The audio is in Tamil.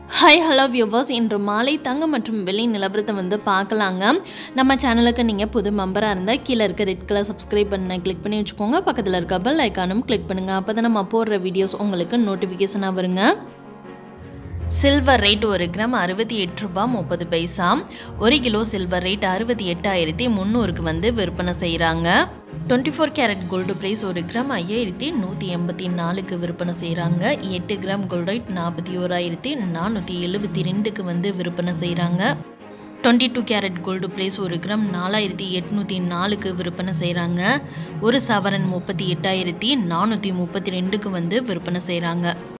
ஹாய் ஹலோ வியூவர்ஸ் இன்று மாலை தங்கம் மற்றும் வெள்ளி நிலவரத்தை வந்து பார்க்கலாங்க நம்ம சேனலுக்கு நீங்கள் புது மெம்பராக இருந்தால் கீழே இருக்க ரெட் கலர் சப்ஸ்கிரைப் பண்ண கிளிக் பண்ணி வச்சுக்கோங்க பக்கத்தில் இருக்க பெல் ஐக்கானும் கிளிக் பண்ணுங்கள் அப்போ தான் நம்ம போடுற வீடியோஸ் உங்களுக்கு நோட்டிஃபிகேஷனாக வருங்க சில்வர் ரேட் ஒரு கிராம் அறுபத்தி எட்டு ரூபாய் முப்பது பைசா ஒரு கிலோ சில்வர் ரேட் அறுபத்தி எட்டாயிரத்தி முந்நூறுக்கு வந்து விற்பனை செய்கிறாங்க twenty four carat gold price ஒரு கிராம் ஐயாயிரத்தி நூற்றி எண்பத்தி நாலுக்கு விற்பனை செய்கிறாங்க எட்டு கிராம் கோல்டு ரேட் நாற்பத்தி ஓராயிரத்தி நானூற்றி எழுபத்தி ரெண்டுக்கு வந்து விற்பனை செய்கிறாங்க twenty two carat gold price ஒரு கிராம் நாலாயிரத்தி எட்நூற்றி நாலுக்கு விற்பனை செய்கிறாங்க ஒரு சவரன் முப்பத்தி எட்டாயிரத்தி நானூற்றி முப்பத்தி ரெண்டுக்கு வந்து விற்பனை செய்கிறாங்க